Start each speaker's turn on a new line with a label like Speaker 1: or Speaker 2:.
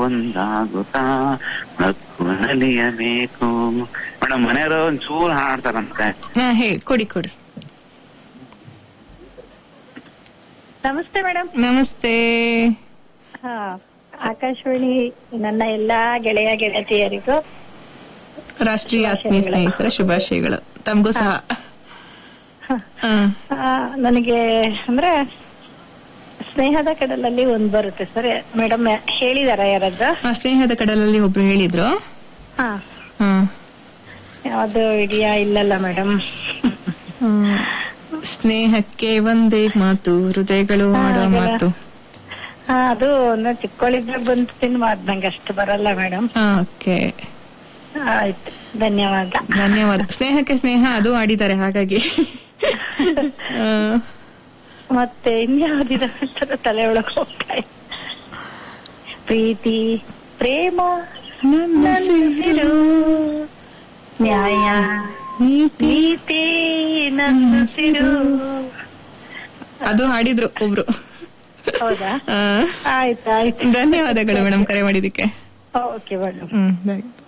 Speaker 1: ಒಂದಾಗುತ್ತಾ ನಕ್ಕು ನಲಿಯಬೇಕು ಮೇಡಮ್ ಮನೆಯವರು ಒಂಚೂರು ಹಾಡ್ತಾರಂತೆ
Speaker 2: ಹಾ ಹೇಳಿ ಕೊಡಿ ಕೊಡಿ
Speaker 3: ನಮಸ್ತೆ ಮೇಡಮ್
Speaker 2: ನಮಸ್ತೆ
Speaker 3: ಹಾ ಆಕಾಶವಾಣಿ ನನ್ನ ಎಲ್ಲಾ ಗೆಳೆಯ ಗೆಳತಿಯರಿಗೂ
Speaker 2: ರಾಷ್ಟ್ರೀಯ ಆತ್ಮೀಯ ಸ್ನೇಹಿತರ ಶುಭಾಶಯಗಳು ತಮಗೂ ಸಹ ಹಾ
Speaker 3: ಆ, ನನಗೆ ಅಂದ್ರೆ ಸ್ನೇಹದ ಕಡಲಲ್ಲಿ ಒಂದ್ ಬರುತ್ತೆ ಸರ್ ಮೇಡಮ್ ಹೇಳಿದಾರ ಯಾರದ್ದು
Speaker 2: ಆ ಸ್ನೇಹದ ಕಡಲಲ್ಲಿ ಒಬ್ರು ಹೇಳಿದ್ರು
Speaker 3: ಹಾ
Speaker 2: ಹಾ
Speaker 3: ಯಾವ್ದು ಇದೆಯಾ ಇಲ್ಲಲ್ಲ ಮೇಡಮ್
Speaker 2: ಹ್ಮ್. ಸ್ನೇಹಕ್ಕೆ ಒಂದೇ ಮಾತು ಹೃದಯಗಳು ಆಡೋ
Speaker 3: ಹಾಗೆಲ್ಲ.
Speaker 2: ಮಾತು
Speaker 3: ಹಾ ಅದು ನಾ ಚಿಕ್ಕವಳಿದ್ದಾಗ ಬಂದು ಸಿನಿಮಾ ಅದ್ ನಂಗೆ ಅಷ್ಟು ಬರಲ್ಲ ಮೇಡಮ್
Speaker 2: ಓಕೆ
Speaker 3: ಆಯ್ತು ಧನ್ಯವಾದ
Speaker 2: ಧನ್ಯವಾದ ಸ್ನೇಹಕ್ಕೆ ಸ್ನೇಹ ಅದು ಆಡಿದ್ದಾರೆ ಹಾಗಾಗಿ ಆ,
Speaker 3: ಮತ್ತೆ ಇನ್ಯಾವ್ದಿದೆ ಅಂತ ತಲೆ ಒಳಗೆ ಹೋಗ್ತಾ ಇದೆ. ಪ್ರೀತಿ ಪ್ರೇಮ
Speaker 2: ನನ್ನ
Speaker 3: ನನ್ನುಸಿರು, ನ್ಯಾಯ
Speaker 2: ನೀತಿ
Speaker 3: ನೀತಿ ನನ್ನುಸಿರು
Speaker 2: ಅದು ಹಾಡಿದ್ರು ಒಬ್ರು
Speaker 3: ಹೌದಾ
Speaker 2: ಆ,
Speaker 3: ಆಯ್ತು ಆಯ್ತು
Speaker 2: ಧನ್ಯವಾದಗಳು ಮೇಡಮ್ ಕರೆ ಮಾಡಿದಕ್ಕೆ
Speaker 3: ಓಕೆ ಮೇಡಮ್
Speaker 2: ಹ್ಮ್ ಧನ್ಯ-